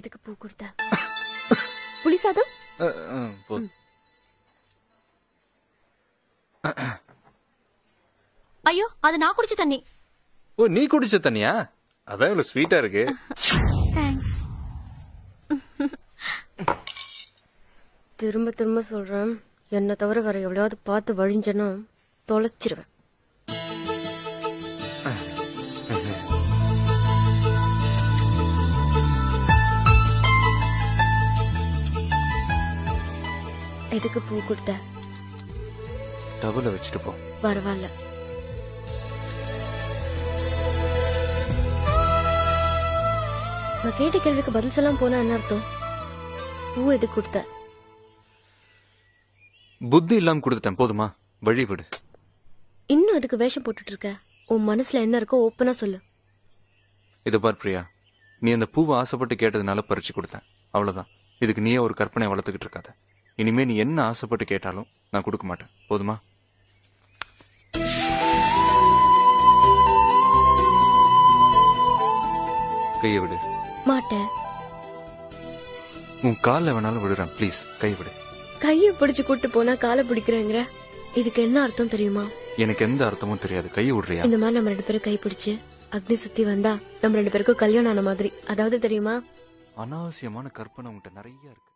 எதுக்கு பூ கொடுத்த புளி சாதம் அஹ், அஹ், போதும் ஐயோ அது நான் குடிச்ச தண்ணி ஓ நீ குடிச்ச தண்ணியா அதான் இவ்வளவு ஸ்வீட்டா இருக்கு தேங்க்ஸ் திரும்ப திரும்ப சொல்றேன் என்ன தவிர வேற எவ்வளவாவது பார்த்து வழிஞ்சனா தொலைச்சிருவேன் எதுக்கு பூ கொடுத்த டபுள வச்சுட்டு போ பரவாயில்ல நான் கேட்ட கேள்விக்கு பதில் சொல்லாம போனா என்ன அர்த்தம் பூ எதுக்கு கொடுத்த புத்தி இல்லாம கொடுத்துட்டேன் போதுமா வழி விடு இன்னும் அதுக்கு வேஷம் போட்டுட்டு இருக்க உன் மனசுல என்ன இருக்கோ ஓப்பனா சொல்லு இதை பார் பிரியா நீ அந்த பூவை ஆசைப்பட்டு கேட்டதுனால பறிச்சு கொடுத்தேன் அவ்வளவுதான் இதுக்கு நீயே ஒரு கற்பனை வளர்த்துக்கிட்டு இருக்காத இனிமே நீ என்ன ஆசைப்பட்டு கேட்டாலும் நான் கொடுக்க மாட்டேன் போதுமா கையை விடு மாட்டேன் உன் காலில் வேணாலும் விடுறேன் ப்ளீஸ் கை விடு கையை பிடிச்சு கூட்டு போனா காலை பிடிக்கிறேங்கிற இதுக்கு என்ன அர்த்தம் தெரியுமா எனக்கு எந்த அர்த்தமும் தெரியாது கையை விடுறியா இந்த மாதிரி நம்ம ரெண்டு பேரும் கை பிடிச்சு அக்னி சுத்தி வந்தா நம்ம ரெண்டு பேருக்கும் கல்யாணம் ஆன மாதிரி அதாவது தெரியுமா அனாவசியமான கற்பனை உன்கிட்ட நிறைய இருக்கு